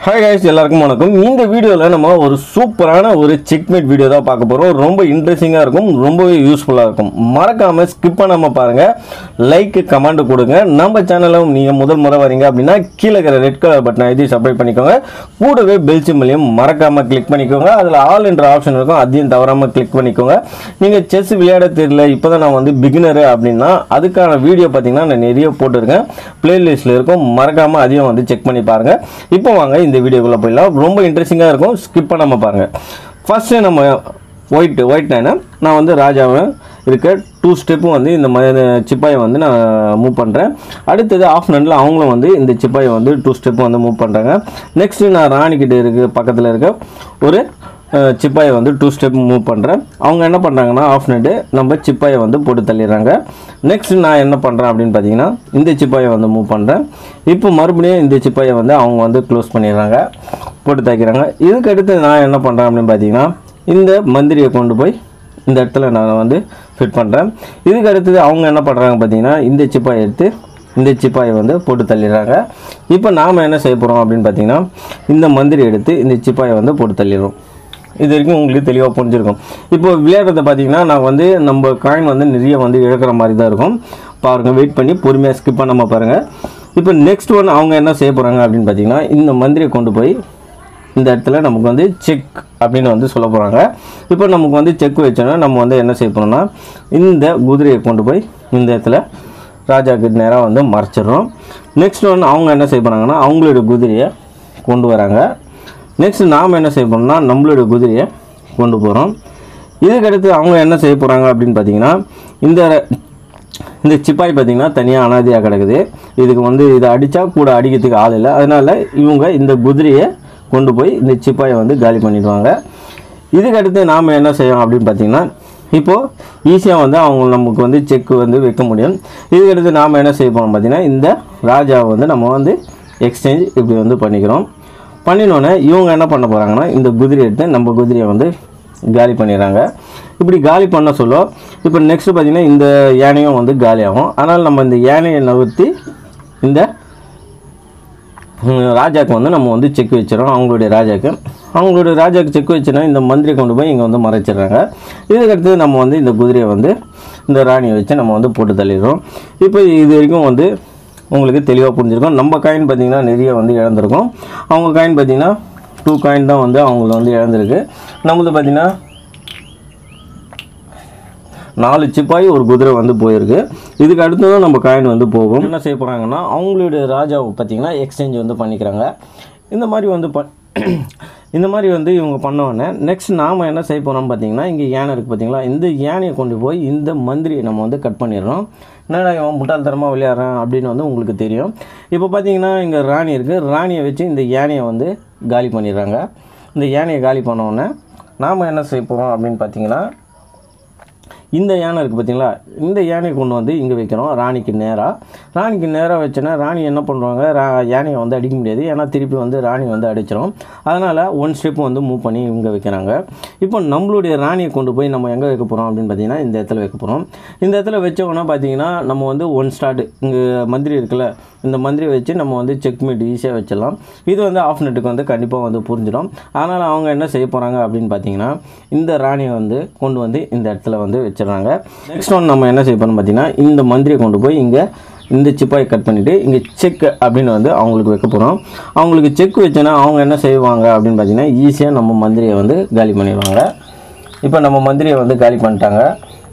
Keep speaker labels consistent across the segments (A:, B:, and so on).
A: hi guys எல்லாருக்கும் வணக்கம் இந்த வீடியோவில் நம்ம ஒரு சூப்பரான ஒரு செக்மேட் வீடியோ தான் பார்க்க போகிறோம் ரொம்ப இன்ட்ரெஸ்டிங்காக இருக்கும் ரொம்பவே யூஸ்ஃபுல்லாக இருக்கும் மறக்காமல் ஸ்கிப் பண்ணாமல் பாருங்கள் லைக் கமெண்ட் கொடுங்க நம்ம சேனலும் நீங்கள் முதல் முறை வரீங்க அப்படின்னா கீழே இருக்கிற ரெட் கலர் பட்டனை எழுதி சப்ஸ்கிரைப் பண்ணிக்கோங்க கூடவே பெல் சிம்பிளையும் மறக்காமல் கிளிக் பண்ணிக்கோங்க அதில் ஆல் என்ற ஆப்ஷன் இருக்கும் அதையும் தவறாமல் கிளிக் பண்ணிக்கோங்க நீங்கள் செஸ் விளையாட தெரியல இப்போ தான் நான் வந்து பிகினரு அப்படின்னா அதுக்கான வீடியோ பார்த்தீங்கன்னா நான் நிறைய போட்டிருக்கேன் பிளேலிஸ்ட்டில் இருக்கும் மறக்காமல் அதையும் வந்து செக் பண்ணி பாருங்கள் இப்போ வாங்க இந்த வீடியோக்குள்ளே போயிடலாம் ரொம்ப இன்ட்ரெஸ்டிங்காக இருக்கும் ஸ்கிப் பண்ணாமல் பாருங்கள் ஃபஸ்ட்டு நம்ம ஒயிட் ஒயிட் நைனை நான் வந்து ராஜாவை இருக்க டூ ஸ்டெப்பும் வந்து இந்த மாதிரி சிப்பாயை வந்து நான் மூவ் பண்ணுறேன் அடுத்தது ஆஃப் நண்டில் அவங்களும் வந்து இந்த சிப்பாயை வந்து டூ ஸ்டெப்பு வந்து மூவ் பண்ணுறாங்க நெக்ஸ்ட்டு நான் ராணிக்கிட்ட இருக்க பக்கத்தில் இருக்க ஒரு அஹ், சிப்பாயை வந்து டூ ஸ்டெப் மூவ் பண்ணுறேன் அவங்க என்ன பண்ணுறாங்கன்னா ஆஃப் நெட்டு நம்ம சிப்பாயை வந்து போட்டு தள்ளிடுறாங்க நெக்ஸ்ட் நான் என்ன பண்ணுறேன் அப்படின்னு பார்த்தீங்கன்னா இந்த சிப்பாயை வந்து மூவ் பண்ணுறேன் இப்போ மறுபடியும் இந்த சிப்பாயை வந்து அவங்க வந்து க்ளோஸ் பண்ணிடுறாங்க போட்டு தைக்கிறாங்க இதுக்கு அடுத்து நான் என்ன பண்ணுறேன் அப்படின்னு பார்த்தீங்கன்னா இந்த மந்திரியை கொண்டு போய் இந்த இடத்துல நான் வந்து ஃபிட் பண்ணுறேன் இதுக்கு அடுத்தது அவங்க என்ன பண்ணுறாங்க பார்த்தீங்கன்னா இந்த சிப்பாயை எடுத்து இந்த சிப்பாயை வந்து போட்டு தள்ளிடுறாங்க இப்போ நாம் என்ன செய்ய போகிறோம் அப்படின்னு பார்த்தீங்கன்னா இந்த மந்திரி எடுத்து இந்த சிப்பாயை வந்து போட்டு தள்ளிடுறோம் இது வரைக்கும் உங்களுக்கு தெளிவாக புரிஞ்சிருக்கும் இப்போ விளையாடுறத பார்த்தீங்கன்னா நான் வந்து நம்ம காயின் வந்து நிறைய வந்து இழக்கிற மாதிரி தான் இருக்கும் பாருங்கள் வெயிட் பண்ணி பொறுமையாக ஸ்கிப் பண்ணாமல் பாருங்கள் இப்போ நெக்ஸ்ட் ஒன் அவங்க என்ன செய்ய போகிறாங்க அப்படின்னு பார்த்தீங்கன்னா இந்த மந்திரியை கொண்டு போய் இந்த இடத்துல நமக்கு வந்து செக் அப்படின்னு வந்து சொல்ல போகிறாங்க இப்போ நமக்கு வந்து செக் வச்சோன்னா நம்ம வந்து என்ன செய்ய போகிறோம்னா இந்த குதிரையை கொண்டு போய் இந்த இடத்துல ராஜாக்கு நேராக வந்து மறைச்சிடுறோம் நெக்ஸ்ட் ஒன் அவங்க என்ன செய்ய போகிறாங்கன்னா அவங்களோட குதிரையை கொண்டு வராங்க நெக்ஸ்ட் நாம் என்ன செய்ய போகிறோம்னா நம்மளோட குதிரையை கொண்டு போகிறோம் இதுக்கடுத்து அவங்க என்ன செய்ய போகிறாங்க அப்படின்னு பார்த்தீங்கன்னா இந்த இந்த சிப்பாய் பார்த்தீங்கன்னா தனியாக அனாதையாக கிடக்குது இதுக்கு வந்து இதை அடித்தா கூட அடிக்கிறதுக்கு ஆள் இல்லை அதனால் இவங்க இந்த குதிரையை கொண்டு போய் இந்த சிப்பாயை வந்து காலி பண்ணிடுவாங்க இதுக்கு அடுத்து நாம் என்ன செய்யணும் அப்படின்னு பார்த்தீங்கன்னா இப்போது ஈஸியாக வந்து அவங்க நமக்கு வந்து செக் வந்து வைக்க முடியும் இதுக்கு அடுத்து நாம் என்ன செய்ய போகிறோம் பார்த்தீங்கன்னா இந்த ராஜாவை வந்து நம்ம வந்து எக்ஸ்சேஞ்ச் இப்படி வந்து பண்ணிக்கிறோம் பண்ணினோடனே இவங்க என்ன பண்ண போகிறாங்கன்னா இந்த குதிரை எடுத்து நம்ம குதிரையை வந்து காலி பண்ணிடுறாங்க இப்படி காலி பண்ண சொல்ல இப்போ நெக்ஸ்ட் பார்த்தீங்கன்னா இந்த யானையும் வந்து காலியாகும் அதனால் நம்ம இந்த யானையை நகர்த்தி இந்த ஹம், ராஜாக்கு வந்து நம்ம வந்து செக் வச்சிடறோம் அவங்களுடைய ராஜாக்கு அவங்களுடைய ராஜாக்கு செக் வச்சுனா இந்த மந்திரி கொண்டு போய் இங்கே வந்து மறைச்சிடுறாங்க இதுக்கடுத்து நம்ம வந்து இந்த குதிரையை வந்து இந்த ராணியை வச்சு நம்ம வந்து போட்டு தள்ளிடுறோம் இப்போ இது வரைக்கும் வந்து உங்களுக்கு தெளிவாக புரிஞ்சிருக்கும் நம்ம காயின் பார்த்தீங்கன்னா நிறைய வந்து இழந்திருக்கும் அவங்க காயின் பார்த்தீங்கன்னா டூ காயின் தான் வந்து அவங்களுக்கு வந்து இழந்திருக்கு நம்மளது பார்த்தீங்கன்னா நாலு சிப்பாய் ஒரு குதிரை வந்து போயிருக்கு இதுக்கு அடுத்ததும் நம்ம காயின் வந்து போகும் என்ன செய்ய போகிறாங்கன்னா அவங்களுடைய ராஜாவை பார்த்தீங்கன்னா எக்ஸ்சேஞ்ச் வந்து பண்ணிக்கிறாங்க இந்த மாதிரி வந்து ப இந்த மாதிரி வந்து இவங்க பண்ண உடனே நெக்ஸ்ட் நாம் என்ன செய்ய போகிறோம் பார்த்தீங்கன்னா இங்கே யானை இருக்குது பார்த்தீங்களா இந்த யானையை கொண்டு போய் இந்த மந்திரியை நம்ம வந்து கட் பண்ணிடுறோம் என்னடா இவன் முட்டாள்தனமாக விளையாடுறான் அப்படின்னு வந்து உங்களுக்கு தெரியும் இப்போ பார்த்தீங்கன்னா இங்கே ராணி இருக்குது ராணியை வச்சு இந்த யானையை வந்து காலி பண்ணிடுறாங்க இந்த யானையை காலி பண்ண உடனே நாம் என்ன செய்ய போகிறோம் அப்படின்னு பார்த்தீங்கன்னா இந்த யானை இருக்குது பார்த்தீங்களா இந்த யானையை கொண்டு வந்து இங்கே வைக்கிறோம் ராணிக்கு நேராக ராணிக்கு நேராக வச்சோன்னா ராணி என்ன பண்ணுவாங்க ரா யானையை வந்து அடிக்க முடியாது ஏன்னா திருப்பி வந்து ராணி வந்து அடிச்சிடும் அதனால் ஒன் ஸ்டெப் வந்து மூவ் பண்ணி இங்கே வைக்கிறாங்க இப்போ நம்மளுடைய ராணியை கொண்டு போய் நம்ம எங்கே வைக்க போகிறோம் அப்படின்னு பார்த்தீங்கன்னா இந்த இடத்துல வைக்க போகிறோம் இந்த இடத்துல வச்சோம்னா பார்த்தீங்கன்னா நம்ம வந்து ஒன் ஸ்டார்ட் இங்கே மந்திரி இருக்குல்ல இந்த மந்திரி வச்சு நம்ம வந்து செக் மீட் ஈஸியாக வச்சிடலாம் இது வந்து ஆஃப் நெட்டுக்கு வந்து கண்டிப்பாக வந்து புரிஞ்சிடும் அதனால் அவங்க என்ன செய்ய போகிறாங்க அப்படின்னு பார்த்தீங்கன்னா இந்த ராணியை வந்து கொண்டு வந்து இந்த இடத்துல வந்து வச்சிடுறாங்க நெக்ஸ்ட் ஒன் நம்ம என்ன செய்ய போகிறோம் பார்த்தீங்கன்னா இந்த மந்திரியை கொண்டு போய் இங்கே இந்த சிப்பாயை கட் பண்ணிவிட்டு இங்கே செக் அப்படின்னு வந்து அவங்களுக்கு வைக்க போகிறோம் அவங்களுக்கு செக் வச்சோன்னா அவங்க என்ன செய்வாங்க அப்படின்னு பார்த்தீங்கன்னா ஈஸியாக நம்ம மந்திரியை வந்து காலி பண்ணிடுவாங்க இப்போ நம்ம மந்திரியை வந்து காலி பண்ணிட்டாங்க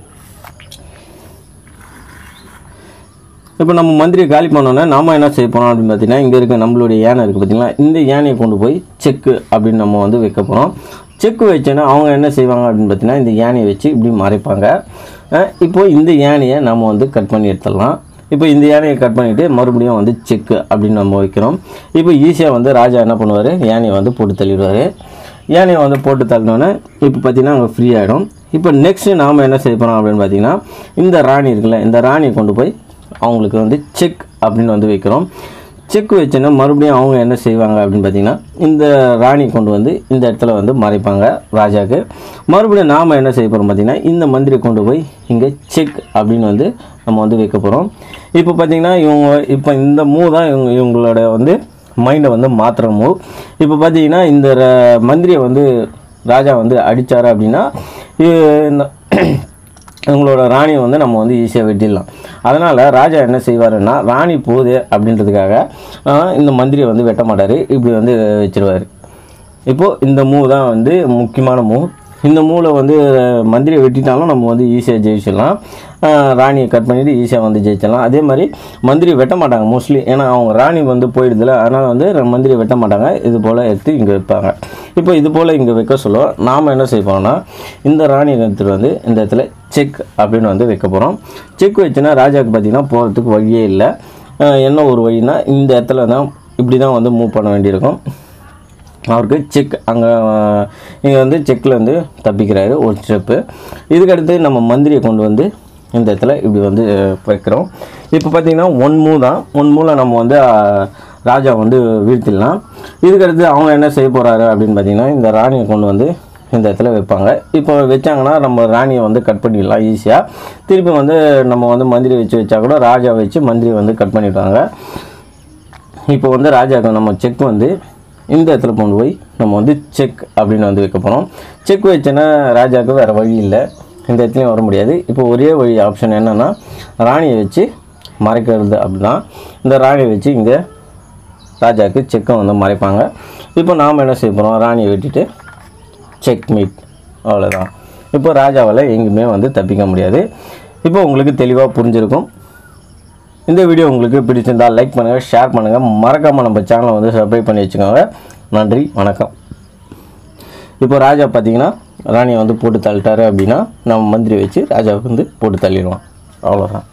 A: இப்போ நம்ம மந்திரியை காலி பண்ணோன்னே நாம என்ன செய்ய போகிறோம் அப்படின்னு பார்த்தீங்கன்னா இங்கே இருக்க நம்மளுடைய யானை இருக்குது பார்த்தீங்களா இந்த யானையை கொண்டு போய் செக்கு அப்படின்னு நம்ம வந்து வைக்க போகிறோம் செக்கு வச்சோன்னா அவங்க என்ன செய்வாங்க அப்படின்னு பார்த்தீங்கன்னா இந்த யானையை வச்சு இப்படி மறைப்பாங்க அஹ் இப்போ இந்த யானையை நம்ம வந்து கட் பண்ணி எடுத்துடலாம் இப்போ இந்த யானையை கட் பண்ணிவிட்டு மறுபடியும் வந்து செக்கு அப்படின்னு நம்ம வைக்கிறோம் இப்போ ஈஸியாக வந்து ராஜா என்ன பண்ணுவார் யானையை வந்து போட்டு தள்ளிடுவார் யானையை வந்து போட்டு தள்ளினோன்னே இப்போ பார்த்தீங்கன்னா அங்கே ஃப்ரீ ஆகிடும் இப்போ நெக்ஸ்ட்டு நாம் என்ன செய்ய போகிறோம் அப்படின்னு பார்த்தீங்கன்னா இந்த ராணி இருக்குல்ல இந்த ராணியை கொண்டு போய் அவங்களுக்கு வந்து செக் அப்படின்னு வந்து வைக்கிறோம் செக் வச்சோன்னா மறுபடியும் அவங்க என்ன செய்வாங்க அப்படின்னு பார்த்தீங்கன்னா இந்த ராணி கொண்டு வந்து இந்த இடத்துல வந்து மறைப்பாங்க ராஜாக்கு மறுபடியும் நாம் என்ன செய்ய போகிறோம் பார்த்தீங்கன்னா இந்த மந்திரி கொண்டு போய் இங்கே செக் அப்படின்னு வந்து நம்ம வந்து வைக்க போகிறோம் இப்போ பார்த்தீங்கன்னா இவங்க இப்போ இந்த மூ தான் இவங்க இவங்களோட வந்து மைண்டை வந்து மாற்றுற மூவ் இப்போ பார்த்தீங்கன்னா இந்த ர- மந்திரியை வந்து ராஜா வந்து அடித்தார் அப்படின்னா இது இந்த உங்களோட ராணியை வந்து நம்ம வந்து ஈஸியாக வெட்டிடலாம் அதனால் ராஜா என்ன செய்வாருன்னா ராணி போகுது அப்படின்றதுக்காக ஆஹ், இந்த மந்திரியை வந்து வெட்ட மாட்டார் இப்படி வந்து வச்சிருவார் இப்போது இந்த மூவ் தான் வந்து முக்கியமான மூவ் இந்த மூவில் வந்து மந்திரியை வெட்டிட்டாலும் நம்ம வந்து ஈஸியாக ஜெயிச்சிடலாம் ஆஹ், ராணியை கட் பண்ணிவிட்டு ஈஸியாக வந்து ஜெயிச்சிடலாம் அதே மாதிரி மந்திரி வெட்ட மாட்டாங்க மோஸ்ட்லி ஏன்னா அவங்க ராணி வந்து போயிடுதுல அதனால் வந்து மந்திரி வெட்ட மாட்டாங்க இது போல் எடுத்து இங்கே வைப்பாங்க இப்போ இது போல் இங்கே வைக்க சொல்ல நாம் என்ன செய்வோம்னா இந்த ராணியை எடுத்துகிட்டு வந்து இந்த இடத்துல செக் அப்படின்னு வந்து வைக்க போகிறோம் செக் வச்சுன்னா ராஜாவுக்கு பார்த்தீங்கன்னா போகிறதுக்கு வழியே இல்லை ஆஹ், என்ன ஒரு வழினா இந்த இடத்துல தான் இப்படி தான் வந்து மூவ் பண்ண வேண்டியிருக்கும் அவருக்கு செக் அங்கே இங்கே வந்து செக்கில் வந்து தப்பிக்கிறாரு ஒரு ஸ்டெப்பு இதுக்கடுத்து நம்ம மந்திரியை கொண்டு வந்து இந்த இடத்துல இப்படி வந்து வைக்கிறோம் இப்போ பார்த்தீங்கன்னா ஒன் மூ தான் ஒன் மூவில் நம்ம வந்து அஹ், ராஜா வந்து வீழ்த்திடலாம் இதுக்கடுத்து அவங்க என்ன செய்ய போகிறாரு அப்படின்னு பார்த்தீங்கன்னா இந்த ராணியை கொண்டு வந்து இந்த இடத்துல வைப்பாங்க இப்போ வச்சாங்கன்னா நம்ம ராணியை வந்து கட் பண்ணிடலாம் ஈஸியாக திருப்பி வந்து நம்ம வந்து மந்திரி வச்சு வச்சா கூட ராஜா வச்சு மந்திரி வந்து கட் பண்ணிடுவாங்க இப்போ வந்து ராஜாவுக்கு நம்ம செக் வந்து இந்த இடத்துல கொண்டு போய் நம்ம வந்து செக் அப்படின்னு வந்து வைக்க போகிறோம் செக் வச்சேன்னா ராஜாவுக்கு வேறு வழி இல்லை இந்த இடத்துலையும் வர முடியாது இப்போ ஒரே வழி ஆப்ஷன் என்னென்னா ராணியை வச்சு மறைக்கிறது அப்படின்னா இந்த ராணியை வச்சு இங்கே ராஜாவுக்கு செக்கை வந்து மறைப்பாங்க இப்போ நாம் என்ன செய்ய போகிறோம் ராணியை வெட்டிட்டு செக் மீட் அவ்வளோதான் இப்போ ராஜாவால் எங்கேயுமே வந்து தப்பிக்க முடியாது இப்போ உங்களுக்கு தெளிவாக புரிஞ்சிருக்கும் இந்த வீடியோ உங்களுக்கு பிடிச்சிருந்தால் லைக் பண்ணுங்கள் ஷேர் பண்ணுங்கள் மறக்காமல் நம்ம சேனலை வந்து சப்ஸ்கிரைப் பண்ணி வச்சுக்கோங்க நன்றி வணக்கம் இப்போ ராஜா பார்த்தீங்கன்னா ராணியை வந்து போட்டு தள்ளிட்டாரு அப்படின்னா நம்ம மந்திரி வச்சு ராஜாவுக்கு வந்து போட்டு தள்ளிடுவோம் அவ்வளோதான்